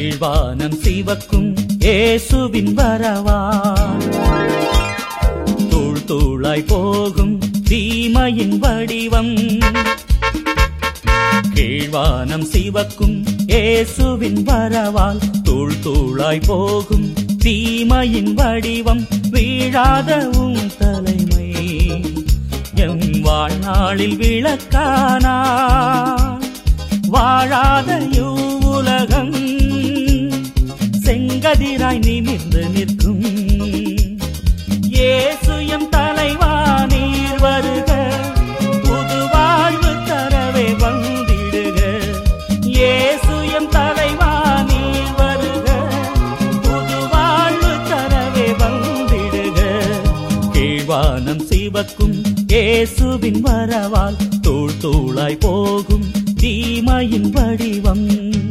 கீழ்வானம் சிவக்கும் இயேசுவின் வரவா தூள் தூளாய் போகும் தீமையின் வடிவம் கீழ்வானம் சிவக்கும் இயேசுவின் வரவால் தூள் தூளாய் போகும் தீமையின் வடிவம் வீழாதவும் தலைமை எம் வாழ்நாளில் விளக்கானா வாழாத இவ்வுலகம் செங்கதிராய் நிமிர்ந்து நிற்கும் இயேசு எம் தலைவா நீர் வருக புது வாழ்வு தரவே வந்திடுக இயேசு எம் தலைவா நீர் வருக புது வாழ்வு தரவே வந்திடுக கீழ்வானம் சிவக்கும் இயேசுவின் வரவால் தூள் தூளாய் போகும் தீமையின் வடிவம்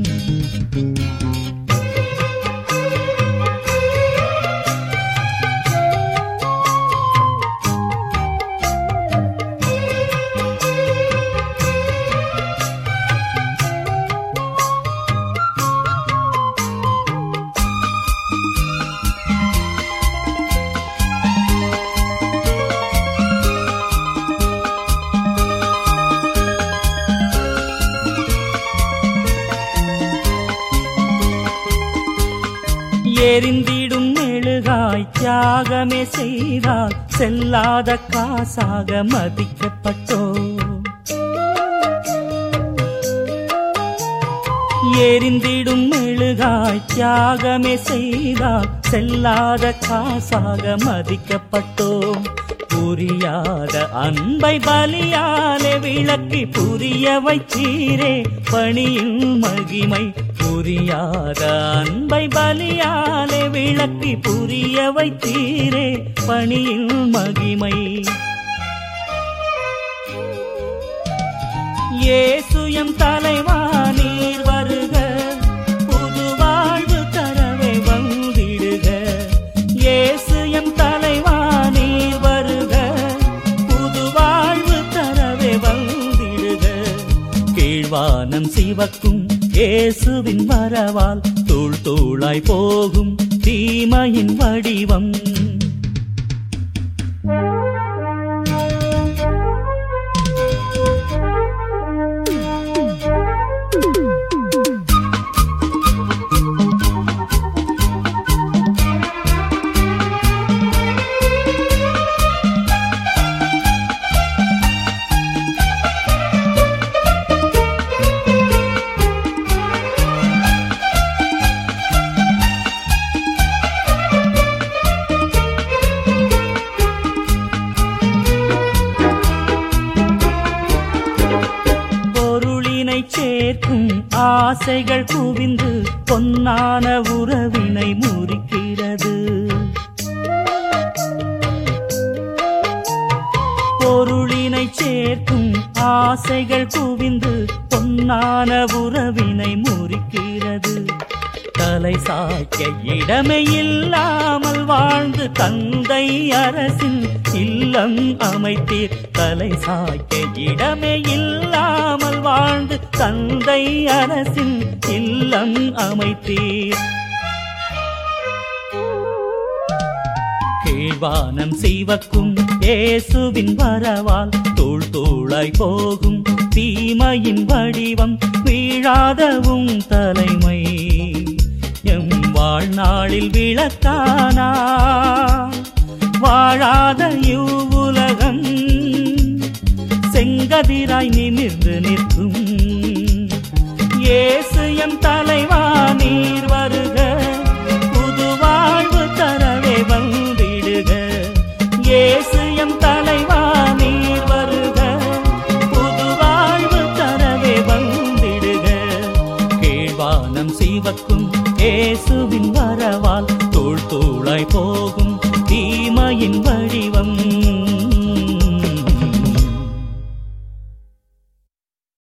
எரிந்திடும் மெழுகாய் தியாகமே செய்தால் செல்லாத காசாக மதிக்கப்பட்டோ எரிந்திடும் மெழுகாய் தியாகமே செய்தால் செல்லாத காசாக மதிக்கப்பட்டோம் புரியாத அன்பை பலியாலே விளக்கி புரிய வைத்தீரே பணியின் மகிமை புரியாத அன்பை பலியாலே விளக்கி புரிய வைத்தீரே பணியின் மகிமை இயேசுயம் தலைவா நீர் வருக புது வாழ்வு தரவே வந்திடுக இயேசுயம் தலைவா நீர் வருக புது வாழ்வு தரவே வந்திடுக கீழ்வானம் சிவக்கும் இயேசுவின் வரவால் தூள் தூளாய் போகும் தீமையின் வடிவம் பொருளினை சேர்க்கும் ஆசைகள் குவிந்து பொன்னான உறவினை முறிக்கிறது பொருளினை சேர்க்கும் ஆசைகள் குவிந்து பொன்னான உறவினை முறிக்கிறது தலை சாய்க்க இடமே இல்லாமல் வாழ்ந்து தந்தை அரசின் இல்லம் அமைத்தீர் தலை சாய்க்க இடமே இல்லாமல் வாழ்ந்து தந்தை அரசின் இல்லம் அமைத்தீர் கீழ்வானம் சிவக்கும் இயேசுவின் வரவால் தூள் தூளாய் போகும் தீமையின் வடிவம் வீழாதவும் தலைமை எம் வாழ்நாளில் விளக்கானா வாழாத இவ்வுலகம் செங்கதிராய் நிமிர்ந்து நிற்கும் இயேசு எம் தலைவா நீர் வருக புது வாழ்வு தரவே வந்திடுக இயேசு எம் தலைவா நீர் வருக புது வாழ்வு தரவே வந்திடுக கீழ்வானம் சிவக்கும் இயேசுவின் வரவால் தூள் தூளாய் போகும் தீமையின் வடிவம்